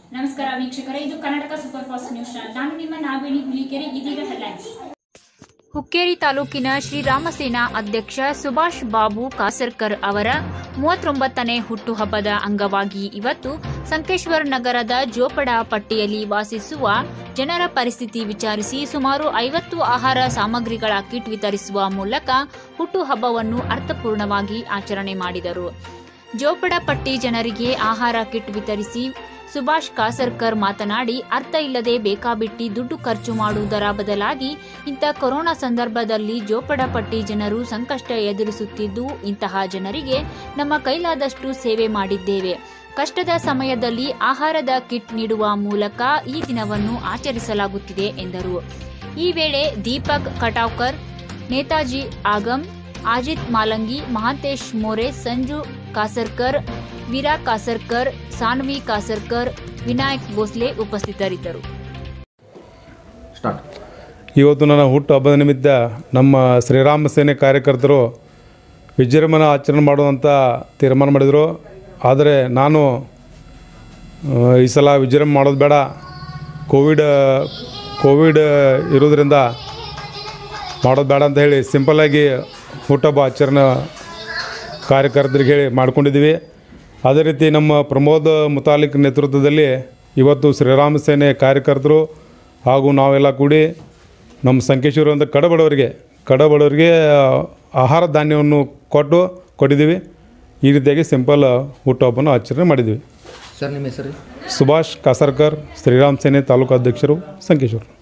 ನಮಸ್ಕಾರ ವೀಕ್ಷಕರೇ ಇದು Karnataka super fast news channel ನಾನು ನಿಮ್ಮ ನಾಗವೇಣಿ ಹುಲಿಕೆರೆ ಇದೀಗ ಹೆಡ್ಲೈನ್ಸ್ ಹುಕ್ಕೇರಿ ತಾಲೂಕಿನ ಶ್ರೀರಾಮಸೇನಾ ಅಧ್ಯಕ್ಷ ಸುಭಾಷ್ ಬಾಬು ಕಾಸರ್ಕರ್ ಅವರ ಮೂವತ್ತೊಂಬತ್ತನೇ ಹುಟ್ಟುಹಬ್ಬದ ಅಂಗವಾಗಿ ಇವತ್ತು ಸಂಕೇಶ್ವರ ನಗರದ ಜೋಪಡ ಪಟ್ಟಿಯಲ್ಲಿ ವಾಸಿಸುವ ಜನರ ಪರಿಸ್ಥಿತಿ ವಿಚಾರಿಸಿ ಸುಮಾರು ಐವತ್ತು ಆಹಾರ ಸಾಮಗ್ರಿಗಳ ಕಿಟ್ ವಿತರಿಸುವ ಮೂಲಕ ಹುಟ್ಟುಹಬ್ಬವನ್ನು ಅರ್ಥಪೂರ್ಣವಾಗಿ ಆಚರಣೆ ಮಾಡಿದರು ಜೋಪಡಪಟ್ಟಿ ಜನರಿಗೆ ಆಹಾರ ಕಿಟ್ ವಿತರಿಸಿ ಸುಭಾಷ್ ಕಾಸರ್ಕರ್ ಮಾತನಾಡಿ ಅರ್ಥ ಇಲ್ಲದೆ ಬೇಕಾಬಿಟ್ಟಿ ದುಡ್ಡು ಖರ್ಚು ಮಾಡುವುದರ ಬದಲಾಗಿ ಇಂಥ ಕೊರೋನಾ ಸಂದರ್ಭದಲ್ಲಿ ಜೋಪಡಪಟ್ಟಿ ಜನರು ಸಂಕಷ್ಟ ಎದುರಿಸುತ್ತಿದ್ದು ಇಂತಹ ಜನರಿಗೆ ನಮ್ಮ ಕೈಲಾದಷ್ಟು ಸೇವೆ ಮಾಡಿದ್ದೇವೆ ಕಷ್ಟದ ಸಮಯದಲ್ಲಿ ಆಹಾರದ ಕಿಟ್ ನೀಡುವ ಮೂಲಕ ಈ ದಿನವನ್ನು ಆಚರಿಸಲಾಗುತ್ತಿದೆ ಎಂದರು ಈ ವೇಳೆ ದೀಪಕ್ ಕಟಾವ್ಕರ್ ನೇತಾಜಿ ಆಗಮ್ ಅಜಿತ್ ಮಾಲಂಗಿ ಮಹಾಂತೇಶ್ ಮೋರೆ ಸಂಜು ಕಾಸರ್ಕರ್ ವೀರಾ ಕಾಸರ್ಕರ್ ಸಾನ್ವಿ ಕಾಸರ್ಕರ್ ವಿನಾಯಕ್ ಭೋಸ್ಲೆ ಉಪಸ್ಥಿತರಿದ್ದರು ಸ್ಟಾರ್ಟ್ ಇವತ್ತು ನನ್ನ ಹುಟ್ಟು ಹಬ್ಬದ ನಿಮಿತ್ತ ನಮ್ಮ ಶ್ರೀರಾಮ ಸೇನೆ ಕಾರ್ಯಕರ್ತರು ವಿಜೃಂಭಣೆ ಆಚರಣೆ ಮಾಡುವಂಥ ತೀರ್ಮಾನ ಮಾಡಿದರು ಆದರೆ ನಾನು ಆ, ಈ ಸಲ ವಿಜೃಂಭಣೆ ಮಾಡೋದು ಬೇಡ ಕೋವಿಡ್ ಕೋವಿಡ್ ಇರೋದ್ರಿಂದ ಮಾಡೋದು ಬೇಡ ಅಂತ ಹೇಳಿ ಸಿಂಪಲ್ಲಾಗಿ ಹುಟ್ಟುಹಬ್ಬ ಆಚರಣೆ ಕಾರ್ಯಕರ್ತರಿಗೆ ಹೇಳಿ ಮಾಡ್ಕೊಂಡಿದ್ದೀವಿ ಅದೇ ರೀತಿ ನಮ್ಮ ಪ್ರಮೋದ್ ಮುತಾಲಿಕ್ ನೇತೃತ್ವದಲ್ಲಿ ಇವತ್ತು ಶ್ರೀರಾಮ ಸೇನೆ ಕಾರ್ಯಕರ್ತರು ಹಾಗೂ ನಾವೆಲ್ಲ ಕೂಡಿ ನಮ್ಮ ಸಂಕೇಶ್ವರ ಅಂತ ಕಡಬಡವರಿಗೆ ಕಡಬಡವರಿಗೆ ಆಹಾರ ಧಾನ್ಯವನ್ನು ಕೊಟ್ಟು ಕೊಟ್ಟಿದ್ದೀವಿ ಈ ರೀತಿಯಾಗಿ ಸಿಂಪಲ್ ಹುಟ್ಟುಹಬ್ಬನ ಆಚರಣೆ ಮಾಡಿದ್ದೀವಿ ಸರ್ ನಿಮ್ಮ ಹೆಸರು ಸುಭಾಷ್ ಕಾಸರ್ಕರ್ ಶ್ರೀರಾಮ್ ಸೇನೆ ತಾಲೂಕು ಅಧ್ಯಕ್ಷರು ಸಂಕೇಶ್ವರ